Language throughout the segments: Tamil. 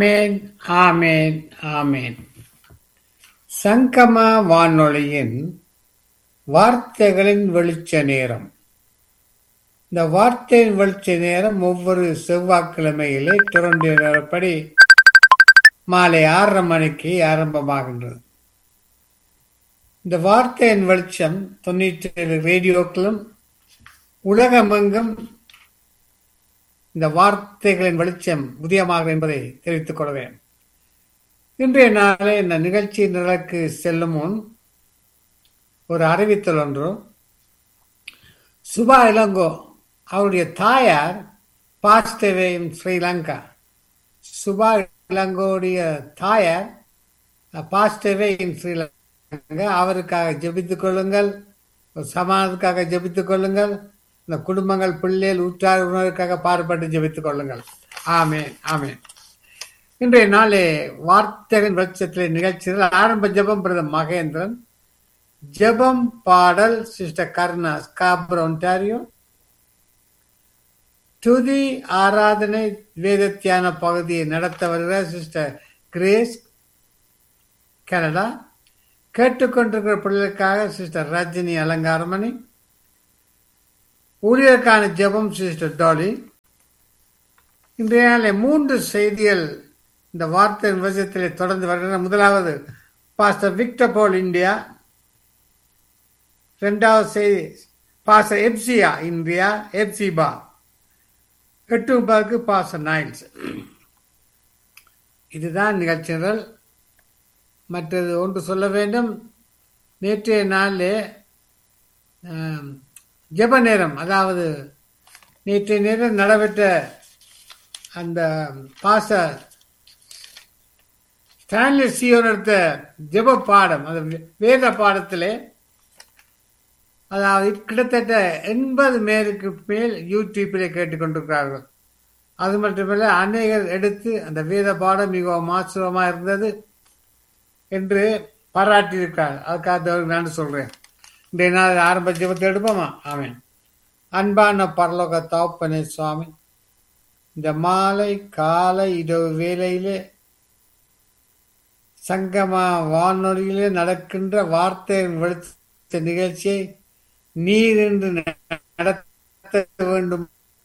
ஆமேன் ஆமேன் ஆமேன் சங்கம வானொலியின் வார்த்தைகளின் வெளிச்ச நேரம் இந்த வார்த்தையின் வெளிச்ச நேரம் ஒவ்வொரு செவ்வாய்க்கிழமையிலே தொடர்ந்து நேரப்படி மாலை ஆறரை மணிக்கு ஆரம்பமாகின்றது இந்த வார்த்தையின் வெளிச்சம் தொண்ணூற்றி ஏழு ரேடியோக்களும் உலகமெங்கும் இந்த வார்த்தைகளின் வெளிச்சம் உதயமாகும் என்பதை தெரிவித்துக் கொள்வேன் இன்றைய நாளே இந்த நிகழ்ச்சி நிலைக்கு செல்லும் முன் ஒரு அறிவித்தல் ஒன்று சுபா இளங்கோ அவருடைய தாயார் பாஸ்தேவேயும் ஸ்ரீலங்கா சுபா இளங்கோடைய தாயார் பாஸ்தேவே இன் ஸ்ரீலங்கா அவருக்காக ஜெபித்துக் கொள்ளுங்கள் சமாதத்துக்காக ஜெபித்துக் கொள்ளுங்கள் இந்த குடும்பங்கள் பிள்ளைகள் உற்றார் உணர்வுக்காக பாடுபட்டு ஜெபித்துக் கொள்ளுங்கள் ஆமேன் ஆமேன் இன்றைய நாளே வார்த்தைகளின் வெளிச்சத்தில் நிகழ்ச்சிகள் ஆரம்ப ஜெபம் பிரதம் மகேந்திரன் ஜெபம் பாடல் சிஸ்டர் கருணா ஸ்காபர் ஒன்டாரியோ துதி ஆராதனை வேதத்தியான பகுதியை நடத்த வருகிறார் சிஸ்டர் கிரேஸ் கனடா கேட்டுக்கொண்டிருக்கிற பிள்ளைகளுக்காக சிஸ்டர் ரஜினி அலங்காரமணி ஊழியருக்கான ஜெபம் சிஸ்டர் டாலி இன்றைய நாளை மூன்று செய்திகள் இந்த வார்த்தை விவசாயத்திலே தொடர்ந்து வருகின்றன முதலாவது பாஸ்டர் விக்டர் போல் இந்தியா இரண்டாவது செய்தி பாஸ்டர் எப்சியா இந்தியா எப்சிபா எட்டு முப்பதுக்கு பாஸ்டர் நைல்ஸ் இதுதான் நிகழ்ச்சிகள் மற்றது ஒன்று சொல்ல வேண்டும் நேற்றைய நாளிலே ஜெப நேரம் அதாவது நேற்றைய நேரம் நடைபெற்ற அந்த பாச ஸ்டான்லி சியோ நடத்த ஜெப பாடம் அந்த வேத பாடத்திலே அதாவது கிட்டத்தட்ட எண்பது பேருக்கு மேல் யூடியூப்பில் கேட்டுக்கொண்டிருக்கிறார்கள் அது மட்டுமல்ல அநேகர் எடுத்து அந்த வேத பாடம் மிகவும் ஆச்சரியமாக இருந்தது என்று பாராட்டியிருக்கார் அதுக்காக நான் சொல்றேன் இன்றைய நாள் ஆரம்ப ஜெபத்தை எடுப்போமா ஆமேன் அன்பான பரலோக தாப்பனே சுவாமி இந்த மாலை காலை இரவு வேலையிலே சங்கமா வானொலியிலே நடக்கின்ற வார்த்தையின் வெளிச்ச நிகழ்ச்சியை நீர் என்று நடத்த வேண்டும்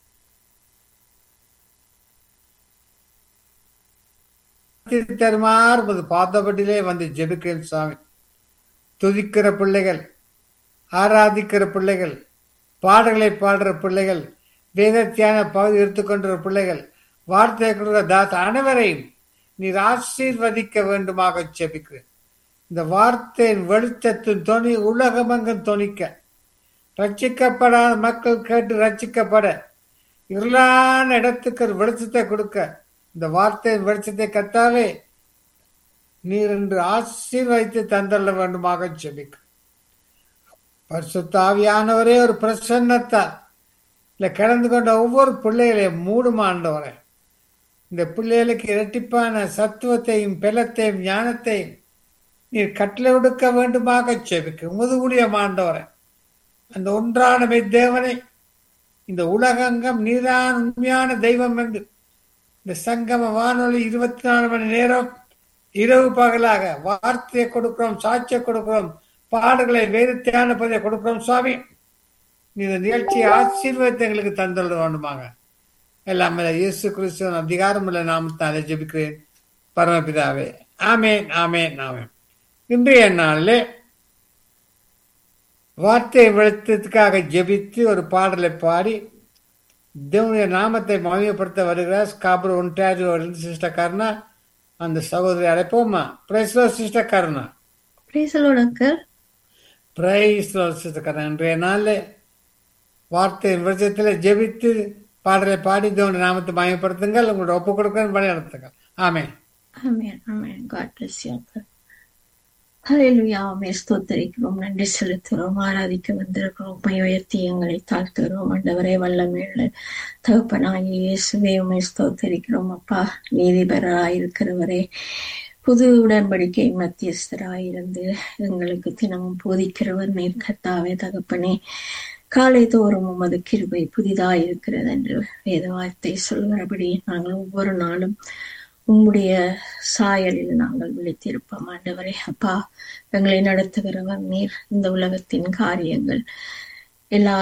தருமாறு பார்த்தபடியிலே வந்து ஜெபிக்கிறேன் சுவாமி துதிக்கிற பிள்ளைகள் ஆராதிக்கிற பிள்ளைகள் பாடல்களை பாடுற பிள்ளைகள் வேதத்தியான பகுதி எடுத்துக்கொண்ட பிள்ளைகள் வார்த்தை கொடுக்கிற தாஸ் அனைவரையும் நீர் ஆசீர்வதிக்க வேண்டுமாக செபிக்கிறேன் இந்த வார்த்தையின் வெளிச்சத்தின் துணி உலகமெங்கும் துணிக்க ரட்சிக்கப்படாத மக்கள் கேட்டு ரட்சிக்கப்பட இருளான இடத்துக்கு ஒரு வெளிச்சத்தை கொடுக்க இந்த வார்த்தையின் வெளிச்சத்தை கத்தாவே நீர் என்று ஆசீர்வதித்து தந்தள்ள வேண்டுமாக செபிக்கிறேன் பரிசுத்தாவியானவரே ஒரு பிரசன்னத்தால் இல்லை கலந்து கொண்ட ஒவ்வொரு பிள்ளைகளையும் மூடுமாண்டவரே இந்த பிள்ளைகளுக்கு இரட்டிப்பான சத்துவத்தையும் பெலத்தையும் ஞானத்தையும் நீர் கட்டளை கொடுக்க வேண்டுமாக செபிக்க முதுகுலியமாண்டவரே அந்த ஒன்றான தேவனை இந்த உலகங்கம் நீதான் உண்மையான தெய்வம் என்று இந்த சங்கம வானொலி இருபத்தி நாலு மணி நேரம் இரவு பகலாக வார்த்தையை கொடுக்கிறோம் சாட்சியை கொடுக்கிறோம் பாடுகளை வேதத்தியான பதிலை கொடுக்கிறோம் சுவாமி இந்த நிகழ்ச்சியை ஆசீர்வாதத்தை எங்களுக்கு தந்துள்ள வேண்டுமாங்க எல்லாம் இயேசு கிறிஸ்துவன் அதிகாரம் உள்ள நாமத்தாலே ஜெபிக்கிறேன் பரமபிதாவே ஆமேன் ஆமேன் ஆமேன் இன்றைய நாளில் வார்த்தை விளத்தத்துக்காக ஜெபித்து ஒரு பாடலை பாடி தேவனுடைய நாமத்தை மகிமைப்படுத்த வருகிறார் ஸ்காபர் ஒன்டாரியோ சிஸ்டர் கருணா அந்த சகோதரி அழைப்போமா பிரைஸ்லோ சிஸ்டர் கருணா பிரைசலோட அங்கிள் பிரைஸ்லோ சிஸ்டர் கருணா இன்றைய நாளில் வார்த்தை விவசாயத்தில் ஜெபித்து பாடலை பாடி தேவனுடைய நாமத்தை மயப்படுத்துங்கள் உங்களோட ஒப்பு கொடுக்க பணி நடத்துங்கள் ஆமே amen amen God bless you uncle ஹalleluya ஆமே ஸ்தோத்திரிக்கிறோம் நன்றி செலுத்துகிறோம் ஆராதிக்க வந்திருக்கிறோம் உண்மை உயர்த்தி எங்களை தாழ்த்துகிறோம் ஆண்டவரே வல்லமேல தகப்பனாகி இயேசுவே உண்மை ஸ்தோத்திரிக்கிறோம் அப்பா நீதிபராயிருக்கிறவரே புது உடன்படிக்கை மத்தியஸ்தராயிருந்து எங்களுக்கு தினமும் போதிக்கிறவர் நீர் கத்தாவே தகப்பனே காலை தோறும் உமது கிருபை புதிதாய் இருக்கிறது என்று வேத வார்த்தை சொல்கிறபடி நாங்கள் ஒவ்வொரு நாளும் உம்முடைய சாயலில் நாங்கள் விழித்திருப்போம் ஆண்டவரே அப்பா எங்களை நடத்துகிறவர் நீர் இந்த உலகத்தின் காரியங்கள் எல்லா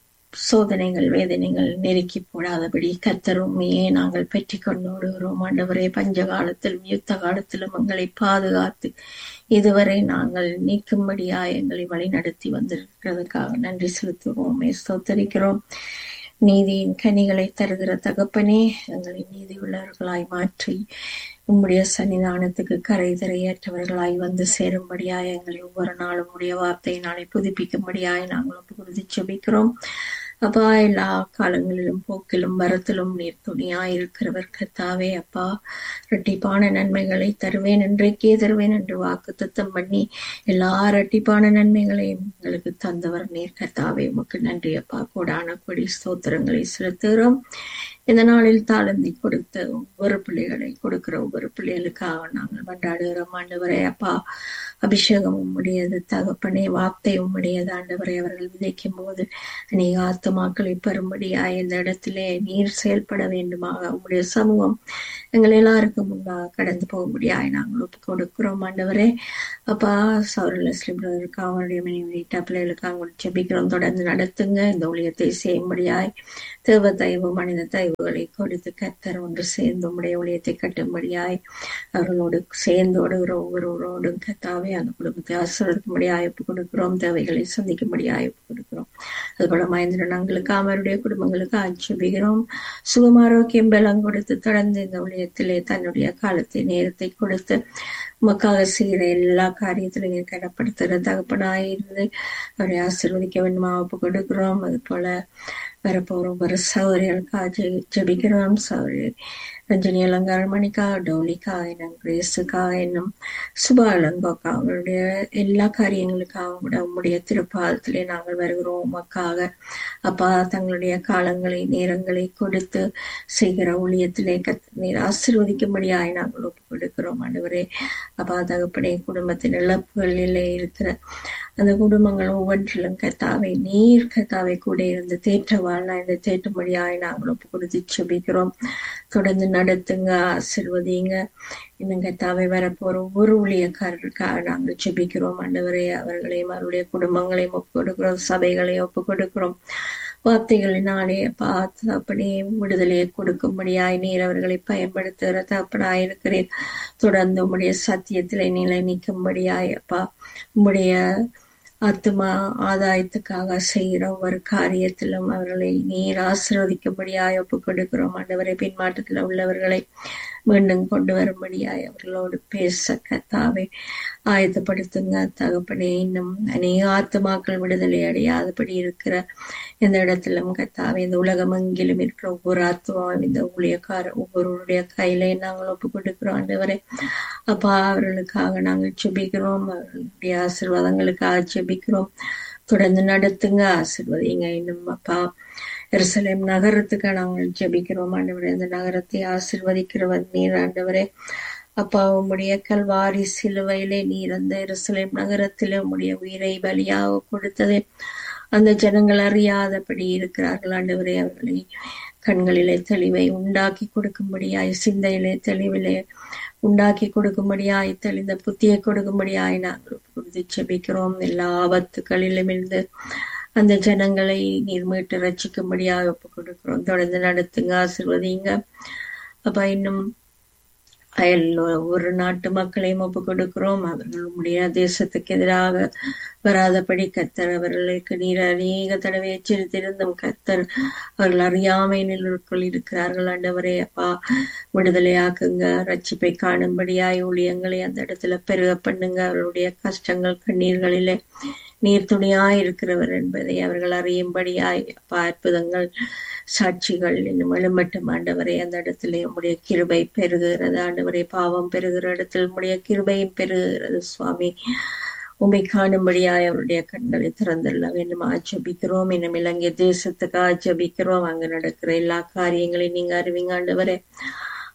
சோதனைகள் வேதனைகள் நெருக்கி போடாதபடி கத்தர் உண்மையே நாங்கள் பெற்றி கொண்டு ஓடுகிறோம் ஆண்டவரே பஞ்ச காலத்திலும் யுத்த காலத்திலும் எங்களை பாதுகாத்து இதுவரை நாங்கள் நீக்கும்படியா எங்களை வழிநடத்தி வந்திருக்கிறதுக்காக நன்றி செலுத்துவோமே ஸ்தோத்தரிக்கிறோம் நீதியின் கனிகளை தருகிற தகப்பனே எங்களை நீதி உள்ளவர்களாய் மாற்றி உம்முடைய சன்னிதானத்துக்கு கரை திரையற்றவர்களாய் வந்து சேரும்படியாய் எங்களை ஒவ்வொரு நாளும் உடைய வார்த்தையினாலே புதுப்பிக்கும்படியாய் நாங்கள் ஒப்பு கொடுத்து செபிக்கிறோம் அப்பா எல்லா காலங்களிலும் போக்கிலும் வரத்திலும் நீர் துணியாய் இருக்கிறவர் கத்தாவே அப்பா இரட்டிப்பான நன்மைகளை தருவேன் என்றைக்கே தருவேன் என்று வாக்கு தத்தம் பண்ணி எல்லா இரட்டிப்பான நன்மைகளையும் எங்களுக்கு தந்தவர் நீர் கத்தாவே உமக்கு நன்றி அப்பா கோடான கொடி ஸ்தோத்திரங்களை செலுத்துகிறோம் இந்த நாளில் தாளந்தி கொடுத்த ஒவ்வொரு பிள்ளைகளை கொடுக்கிற ஒவ்வொரு பிள்ளைகளுக்காக நாங்கள் கொண்டாடுகிறோம் ஆண்டவரே அப்பா அபிஷேகம் உம்முடையது தகப்பனே வார்த்தை உம்முடையது ஆண்டவரை அவர்கள் விதைக்கும் போது அநேக ஆத்துமாக்களை பெறும்படியா இந்த இடத்திலே நீர் செயல்பட வேண்டுமாக உம்முடைய சமூகம் எங்கள் எல்லாருக்கும் முன்பாக கடந்து போகும்படியாய் நாங்கள் ஒப்பு கொடுக்கிறோம் ஆண்டவரே அப்பா சௌரலஸ்லி பிரதருக்கு அவருடைய மனைவி வீட்டா பிள்ளைகளுக்கு அவங்க ஜெபிக்கிறோம் தொடர்ந்து நடத்துங்க இந்த ஊழியத்தை செய்யும்படியாய் தேவ தயவு மனித தயவுகளை கொடுத்து கத்தர் ஒன்று சேர்ந்து உம்முடைய ஊழியத்தை கட்டும்படியாய் அவர்களோடு சேர்ந்து ஓடுகிற ஒவ்வொருவரோடும் கத்தாவே அந்த குடும்பத்தை ஆசிரியக்கும்படியாய் ஒப்பு கொடுக்கிறோம் தேவைகளை சந்திக்கும்படியாய் ஒப்பு கொடுக்கிறோம் அதுபோல மகேந்திரன் அங்களுக்கு அவருடைய குடும்பங்களுக்கு ஆட்சேபிக்கிறோம் சுகம் ஆரோக்கியம் பலம் கொடுத்து தொடர்ந்து இந்த ஊழியத்திலே தன்னுடைய காலத்தை நேரத்தை கொடுத்து உமக்காக செய்கிற எல்லா காரியத்திலையும் கடப்படுத்துகிற தகப்பனாயிருந்து அவரை ஆசீர்வதிக்க வேண்டுமா ஒப்பு கொடுக்கிறோம் அது போல வரப்போறோம் ஒரு சௌரியர்களுக்காக ஜெபிக்கிறோம் சௌரிய ரஞ்சனி அலங்கார மணிக்கா டோலிக்கா என்னும் கிரேஸுக்கா என்னும் சுபா அலங்கோக்கா அவருடைய எல்லா காரியங்களுக்காக கூட உம்முடைய திருப்பாதத்திலே நாங்கள் வருகிறோம் உமக்காக அப்பா தங்களுடைய காலங்களை நேரங்களை கொடுத்து செய்கிற ஊழியத்திலே நீர் ஆசிர்வதிக்கும்படியாய் நாங்கள் ஒப்பு கொடுக்கிறோம் ஆண்டவரே அப்பா தகப்படைய குடும்பத்தின் இழப்புகளிலே இருக்கிற அந்த குடும்பங்கள் ஒவ்வொன்றிலும் கத்தாவை நீர் கத்தாவை கூட இருந்து தேற்ற வாழ்னா இந்த தேற்றும்படியாய் நாங்கள் ஒப்பு கொடுத்து செபிக்கிறோம் தொடர்ந்து நடத்துங்க ஆசிர்வதிங்க இன்னும் கத்தாவை வரப்போற ஒவ்வொரு ஊழியக்காரருக்காக நாங்கள் செபிக்கிறோம் ஆண்டவரே அவர்களையும் அவருடைய குடும்பங்களையும் ஒப்பு கொடுக்கிறோம் சபைகளையும் ஒப்பு கொடுக்கிறோம் வார்த்தைகளினாலே பார்த்து அப்படியே விடுதலையை கொடுக்கும்படியாய் நீர் அவர்களை பயன்படுத்துகிற தப்பனாய் இருக்கிறேன் தொடர்ந்து உம்முடைய சத்தியத்திலே நிலை நிற்கும்படியாய் அப்பா உம்முடைய ஆத்மா ஆதாயத்துக்காக செய்கிற ஒவ்வொரு காரியத்திலும் அவர்களை நீர் ஆசிர்வதிக்கும்படியாய் ஒப்பு கொடுக்கிறோம் ஆண்டவரை பின்மாற்றத்தில் உள்ளவர்களை மீண்டும் கொண்டு வரும்படியாய் அவர்களோடு பேச கத்தாவை ஆயத்தப்படுத்துங்க தகப்பனே இன்னும் அநேக ஆத்துமாக்கள் விடுதலை அடையாதபடி இருக்கிற இந்த இடத்திலும் கத்தாவை இந்த உலகம் எங்கிலும் இருக்கிற ஒவ்வொரு ஆத்மாவும் இந்த ஊழியக்கார ஒவ்வொருவருடைய கையில நாங்கள் ஒப்பு கொடுக்கிறோம் ஆண்டவரை அப்பா அவர்களுக்காக நாங்கள் செபிக்கிறோம் அவர்களுடைய ஆசீர்வாதங்களுக்காக செபிக்கிறோம் தொடர்ந்து நடத்துங்க ஆசிர்வதிங்க இன்னும் அப்பா எருசலேம் நகரத்துக்கு நாங்கள் ஜெபிக்கிறோம் ஆண்டவரே அந்த நகரத்தை ஆசிர்வதிக்கிறவர் நீர் ஆண்டவரே அப்பா உம்முடைய கல்வாரி சிலுவையிலே நீர் அந்த எருசலேம் நகரத்திலே உம்முடைய உயிரை பலியாக கொடுத்ததே அந்த ஜனங்கள் அறியாதபடி இருக்கிறார்கள் ஆண்டவரே அவர்களை கண்களிலே தெளிவை உண்டாக்கி கொடுக்கும்படியாய் சிந்தையிலே தெளிவிலே உண்டாக்கி கொடுக்கும்படியாய் தெளிந்த புத்தியை கொடுக்கும்படியாய் நாங்கள் கொடுத்து செபிக்கிறோம் எல்லா ஆபத்துகளிலும் இருந்து அந்த ஜனங்களை நீர் மீட்டு ரசிக்கும்படியாக ஒப்பு கொடுக்கிறோம் தொடர்ந்து நடத்துங்க ஆசிர்வதிங்க அப்ப இன்னும் அயல் ஒரு நாட்டு மக்களையும் ஒப்பு கொடுக்கிறோம் அவர்கள் உடைய தேசத்துக்கு எதிராக வராதபடி கத்தர் அவர்களுக்கு நீர் அநேக தடவை எச்சரித்திருந்தும் கத்தர் அவர்கள் அறியாமை நிலவுக்குள் இருக்கிறார்கள் ஆண்டவரே அப்பா விடுதலையாக்குங்க ரட்சிப்பை காணும்படியாய் ஊழியங்களை அந்த இடத்துல பெருக பண்ணுங்க அவர்களுடைய கஷ்டங்கள் கண்ணீர்களிலே நீர் துணியாய் இருக்கிறவர் என்பதை அவர்கள் அறியும்படியாய் அற்புதங்கள் சாட்சிகள் இன்னும் எழுமட்டும் ஆண்டவரை அந்த இடத்துல உம்முடைய கிருபை பெருகுகிறது ஆண்டவரை பாவம் பெருகிற இடத்தில் உம்முடைய கிருபையும் பெருகுகிறது சுவாமி உண்மை காணும்படியாய் அவருடைய கண்களை திறந்துள்ள வேண்டும் ஆச்சபிக்கிறோம் இன்னும் இலங்கை தேசத்துக்கு ஆச்சபிக்கிறோம் அங்க நடக்கிற எல்லா காரியங்களையும் நீங்க அறிவிங்க ஆண்டவரே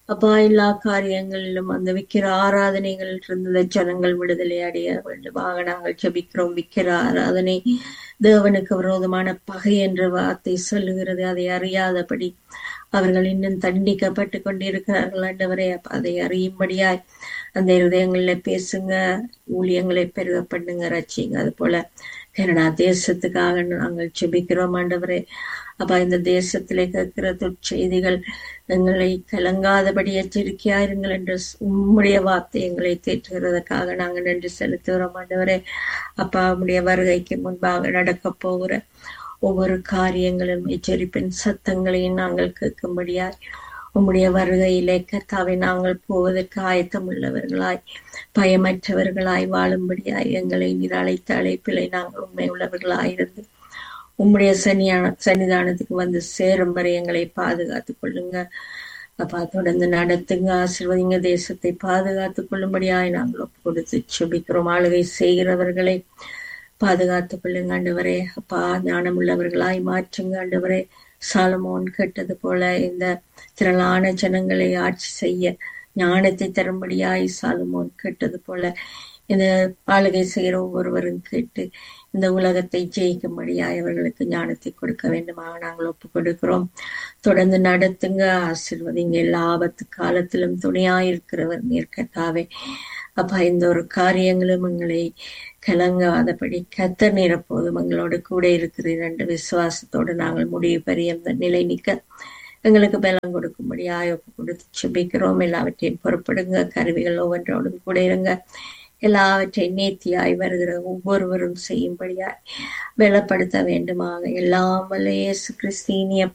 அப்பா எல்லா காரியங்களிலும் அந்த விக்கிர ஆராதனைகள் இருந்த ஜனங்கள் விடுதலை அடைய வேண்டுமாக நாங்கள் ஜெபிக்கிறோம் விக்கிர ஆராதனை தேவனுக்கு விரோதமான பகை என்ற வார்த்தை சொல்லுகிறது அதை அறியாதபடி அவர்கள் இன்னும் தண்டிக்கப்பட்டு கொண்டிருக்கிறார்கள் ஆண்டவரே அப்ப அதை அறியும்படியாய் அந்த இருதயங்கள்ல பேசுங்க ஊழியங்களை பெருக பண்ணுங்க ரச்சிங்க அது போல கனடா தேசத்துக்காக நாங்கள் ஜெபிக்கிறோம் ஆண்டவரே அப்ப இந்த தேசத்திலே கேட்கிற துற்செய்திகள் எங்களை கலங்காதபடி எச்சரிக்கையாயிருங்கள் என்று உம்முடைய வார்த்தை எங்களை தேற்றுகிறதுக்காக நாங்கள் நன்றி செலுத்துகிறோம் ஆண்டவரே அப்பா உம்முடைய வருகைக்கு முன்பாக நடக்க போகிற ஒவ்வொரு காரியங்களும் எச்சரிப்பின் சத்தங்களையும் நாங்கள் கேட்கும்படியாய் உம்முடைய வருகையிலே கத்தாவை நாங்கள் போவதற்கு ஆயத்தம் உள்ளவர்களாய் பயமற்றவர்களாய் வாழும்படியாய் எங்களை நீர் அழைத்த அழைப்பிலை நாங்கள் உண்மை உள்ளவர்களாயிருந்து உம்முடைய சனியான சன்னிதானத்துக்கு வந்து சேரும் வரை எங்களை பாதுகாத்துக் கொள்ளுங்க அப்பா தொடர்ந்து நடத்துங்க ஆசிர்வதிங்க தேசத்தை பாதுகாத்துக் கொள்ளும்படியாய் நாங்கள் ஒப்பு கொடுத்து செபிக்கிறோம் ஆளுகை செய்கிறவர்களை பாதுகாத்துக் கொள்ளுங்க ஆண்டவரே அப்பா ஞானம் உள்ளவர்களாய் மாற்றுங்க ஆண்டவரே சாலமோன் கேட்டது போல இந்த திரளான ஜனங்களை ஆட்சி செய்ய ஞானத்தை தரும்படியாய் சாலமோன் கேட்டது போல இந்த ஆளுகை செய்கிற ஒவ்வொருவரும் கேட்டு இந்த உலகத்தை ஜெயிக்கும்படியாய் அவர்களுக்கு ஞானத்தை கொடுக்க வேண்டுமாக நாங்கள் ஒப்பு கொடுக்கிறோம் தொடர்ந்து நடத்துங்க ஆசிர்வதிங்க எல்லா ஆபத்து காலத்திலும் துணையாயிருக்கிறவர் நீர்க்கத்தாவே அப்பா இந்த ஒரு காரியங்களும் எங்களை கலங்காதபடி கத்த நிறப்போதும் எங்களோட கூட இருக்கிறீர் என்ற விசுவாசத்தோடு நாங்கள் முடிவு பெரிய நிலை நிற்க எங்களுக்கு பலம் கொடுக்கும்படியாய் ஒப்பு கொடுத்து செபிக்கிறோம் எல்லாவற்றையும் பொறுப்படுங்க கருவிகள் ஒவ்வொன்றோடும் கூட இருங்க எல்லாவற்றையும் நேர்த்தியாய் வருகிற ஒவ்வொருவரும் செய்யும்படியாய் பலப்படுத்த வேண்டுமாக எல்லாம் வல்ல இயேசு கிறிஸ்தீனிய